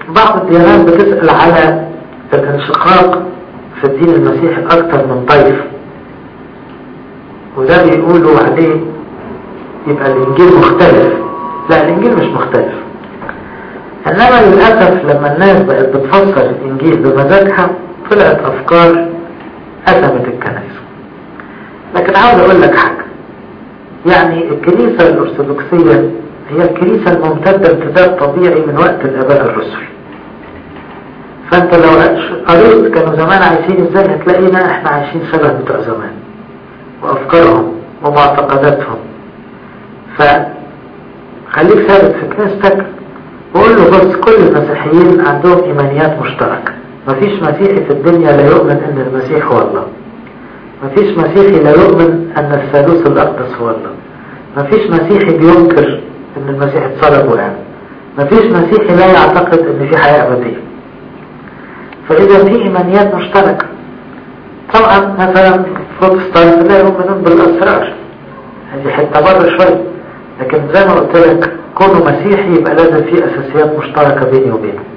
بعض الديانات بتسأل على الانشقاق في الدين المسيحي أكثر من طيف وده بيقولوا عليه يبقى الإنجيل مختلف لا الإنجيل مش مختلف إنما للأسف لما الناس بقت بتفسر الإنجيل بمزاجها طلعت أفكار أزمت الكنيسة لكن عاوز أقول لك حاجة يعني الكنيسة الأرثوذكسية هي الكنيسة الممتدة امتداد طبيعي من وقت الآباء الرسل فأنت لو قريت كانوا زمان عايشين ازاي هتلاقينا احنا عايشين شبه بتوع زمان وأفكارهم ومعتقداتهم فخليك ثابت في كنيستك وقول له بص كل المسيحيين عندهم إيمانيات مشتركة مفيش مسيحي في الدنيا لا يؤمن أن المسيح هو الله مفيش مسيحي لا يؤمن أن الثالوث الأقدس هو الله مفيش مسيحي بينكر أن المسيح اتصلب وقام مفيش مسيحي لا يعتقد أن في حياة أبدية فإذا في إيمانيات مشتركة طبعا مثلا بروتستانت لا يؤمنون بالأسرار هذه حتة بره شوية لكن زي ما قلت لك كونه مسيحي يبقى لازم في أساسيات مشتركة بيني وبينه